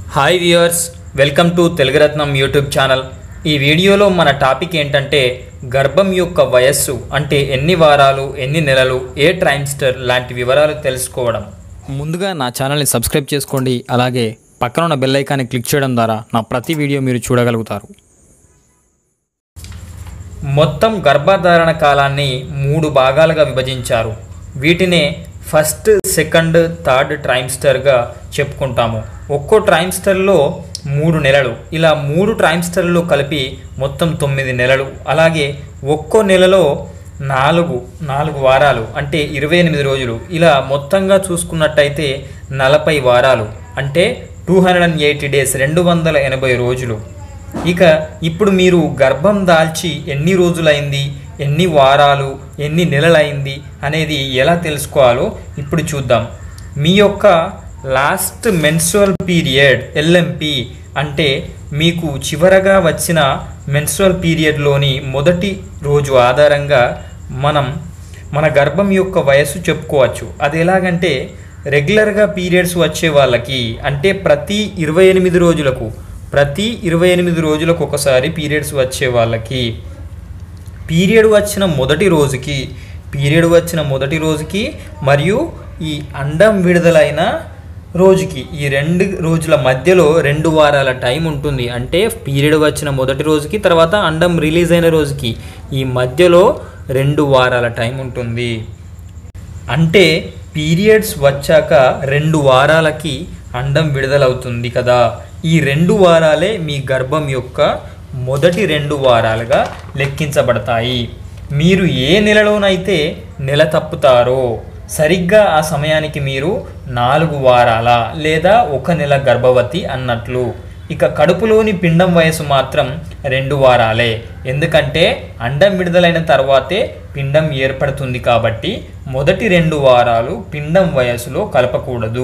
hi viewers welcome to Telugurathnam YouTube channel ఈ వీడియోలో మన టాపిక్ ఏంటంటే గర్భం యొక్క వయస్సు అంటే ఎన్ని వారాలు ఎన్ని నెలలు ఏ ట్రైమ్స్టర్ లాంటి వివరాలు తెలుసుకోవడం ముందుగా నా ఛానల్ని సబ్స్క్రైబ్ చేసుకోండి అలాగే పక్కన ఉన్న బెల్ ఐకాన్ని క్లిక్ చేయడం ద్వారా నా ప్రతి వీడియో మీరు చూడగలుగుతారు మొత్తం గర్భధారణ కాలాన్ని మూడు భాగాలుగా విభజించారు వీటినే ఫస్ట్ సెకండ్ థర్డ్ ట్రైమ్స్టర్గా చెప్పుకుంటాము ఒక్కో ట్రైమ్స్టర్లో మూడు నెలలు ఇలా మూడు ట్రైమ్స్టర్లు కలిపి మొత్తం తొమ్మిది నెలలు అలాగే ఒక్కో నెలలో నాలుగు నాలుగు వారాలు అంటే ఇరవై ఎనిమిది రోజులు ఇలా మొత్తంగా చూసుకున్నట్టయితే నలభై వారాలు అంటే two hundred and eighty days రెండు వందల ఎనభై రోజులు ఇక ఇప్పుడు మీరు గర్భం దాల్చి ఎన్ని రోజులైంది ఎన్ని వారాలు ఎన్ని నెలలైంది అనేది ఎలా తెలుసుకోవాలో ఇప్పుడు చూద్దాం మీ యొక్క లాస్ట్ మెన్సువల్ పీరియడ్ ఎల్ఎంపి అంటే మీకు చివరగా వచ్చిన మెన్సువల్ పీరియడ్లోని మొదటి రోజు ఆధారంగా మనం మన గర్భం యొక్క వయస్సు చెప్పుకోవచ్చు అది ఎలాగంటే రెగ్యులర్గా పీరియడ్స్ వచ్చే వాళ్ళకి అంటే ప్రతి ఇరవై ఎనిమిది రోజులకు ప్రతి ఇరవై ఎనిమిది రోజులకు ఒకసారి పీరియడ్స్ వచ్చే వాళ్ళకి పీరియడ్ వచ్చిన మొదటి రోజుకి పీరియడ్ వచ్చిన మొదటి రోజుకి మరియు ఈ అండం విడుదలైన రోజుకి ఈ రెండు రోజుల మధ్యలో రెండు వారాల టైం ఉంటుంది అంటే పీరియడ్ వచ్చిన మొదటి రోజుకి తర్వాత అండం రిలీజ్ అయిన రోజుకి ఈ మధ్యలో రెండు వారాల టైం ఉంటుంది అంటే పీరియడ్స్ వచ్చాక రెండు వారాలకి అండం విడుదలవుతుంది కదా ఈ రెండు వారాలే మీ గర్భం యొక్క మొదటి రెండు వారాలుగా లెక్కించబడతాయి మీరు ఏ నెలలోనైతే నెల తప్పుతారో సరిగ్గా ఆ సమయానికి మీరు నాలుగు వారాల లేదా ఒక నెల గర్భవతి అన్నట్లు ఇక కడుపులోని పిండం వయసు మాత్రం రెండు వారాలే ఎందుకంటే అండం విడుదలైన తర్వాతే పిండం ఏర్పడుతుంది కాబట్టి మొదటి రెండు వారాలు పిండం వయసులో కలపకూడదు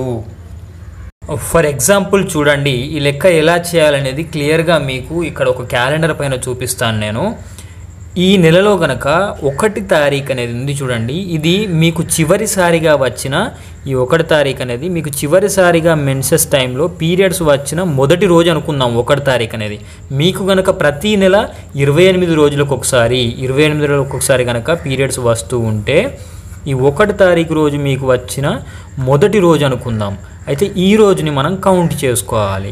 ఫర్ ఎగ్జాంపుల్ చూడండి ఈ లెక్క ఎలా చేయాలనేది క్లియర్గా మీకు ఇక్కడ ఒక క్యాలెండర్ పైన చూపిస్తాను నేను ఈ నెలలో గనక ఒకటి తారీఖు అనేది ఉంది చూడండి ఇది మీకు చివరిసారిగా వచ్చిన ఈ ఒకటి తారీఖు అనేది మీకు చివరిసారిగా మెన్సెస్ టైంలో పీరియడ్స్ వచ్చిన మొదటి రోజు అనుకుందాం ఒకటి తారీఖు అనేది మీకు గనక ప్రతి నెల ఇరవై ఎనిమిది రోజులకు ఒకసారి ఇరవై ఎనిమిది రోజులకు ఒకసారి గనక పీరియడ్స్ వస్తూ ఉంటే ఈ ఒకటి తారీఖు రోజు మీకు వచ్చిన మొదటి రోజు అనుకుందాం అయితే ఈ రోజుని మనం కౌంట్ చేసుకోవాలి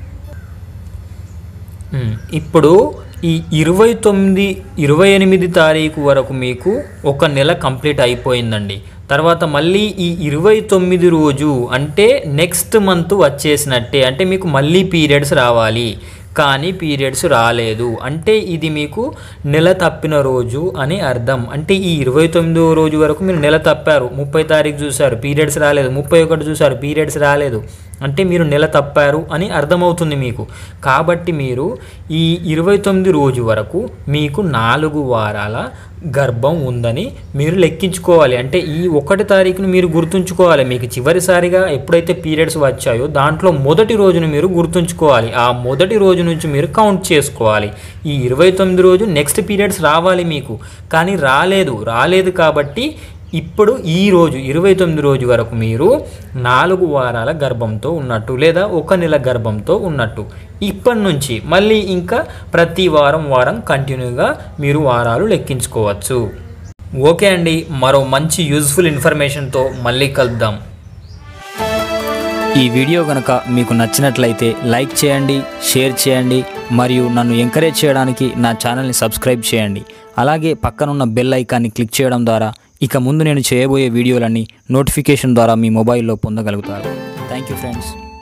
ఉమ్, ఇప్పుడు ఈ ఇరవై తొమ్మిది ఇరవై ఎనిమిది తారీఖు వరకు మీకు ఒక నెల కంప్లీట్ అయిపోయిందండి తర్వాత మళ్ళీ ఈ ఇరవై తొమ్మిది రోజు అంటే నెక్స్ట్ మంత్ వచ్చేసినట్టే అంటే మీకు మళ్ళీ పీరియడ్స్ రావాలి కానీ పీరియడ్స్ రాలేదు అంటే ఇది మీకు నెల తప్పిన రోజు అని అర్థం అంటే ఈ ఇరవై తొమ్మిదో రోజు వరకు మీరు నెల తప్పారు ముప్పై తారీఖు చూశారు పీరియడ్స్ రాలేదు ముప్పై ఒకటి చూశారు పీరియడ్స్ రాలేదు అంటే మీరు నెల తప్పారు అని అర్థమవుతుంది మీకు కాబట్టి మీరు ఈ ఇరవై తొమ్మిది రోజు వరకు మీకు నాలుగు వారాల గర్భం ఉందని మీరు లెక్కించుకోవాలి అంటే ఈ ఒకటి తారీఖును మీరు గుర్తుంచుకోవాలి మీకు చివరిసారిగా ఎప్పుడైతే పీరియడ్స్ వచ్చాయో దాంట్లో మొదటి రోజును మీరు గుర్తుంచుకోవాలి ఆ మొదటి రోజు నుంచి మీరు కౌంట్ చేసుకోవాలి ఈ ఇరవై తొమ్మిది రోజు నెక్స్ట్ పీరియడ్స్ రావాలి మీకు కానీ రాలేదు రాలేదు కాబట్టి ఇప్పుడు ఈ రోజు ఇరవై తొమ్మిది రోజు వరకు మీరు నాలుగు వారాల గర్భంతో ఉన్నట్టు లేదా ఒక నెల గర్భంతో ఉన్నట్టు ఇప్పటి నుంచి మళ్ళీ ఇంకా ప్రతి వారం వారం కంటిన్యూగా మీరు వారాలు లెక్కించుకోవచ్చు ఓకే అండి మరో మంచి యూజ్ఫుల్ ఇన్ఫర్మేషన్తో మళ్ళీ కలుద్దాం ఈ వీడియో కనుక మీకు నచ్చినట్లయితే లైక్ చేయండి షేర్ చేయండి మరియు నన్ను ఎంకరేజ్ చేయడానికి నా ఛానల్ని సబ్స్క్రైబ్ చేయండి అలాగే పక్కనున్న బెల్ ఐకాన్ని క్లిక్ చేయడం ద్వారా ఇక ముందు నేను చేయబోయే వీడియోలన్నీ నోటిఫికేషన్ ద్వారా మీ మొబైల్లో పొందగలుగుతారు థ్యాంక్ యూ ఫ్రెండ్స్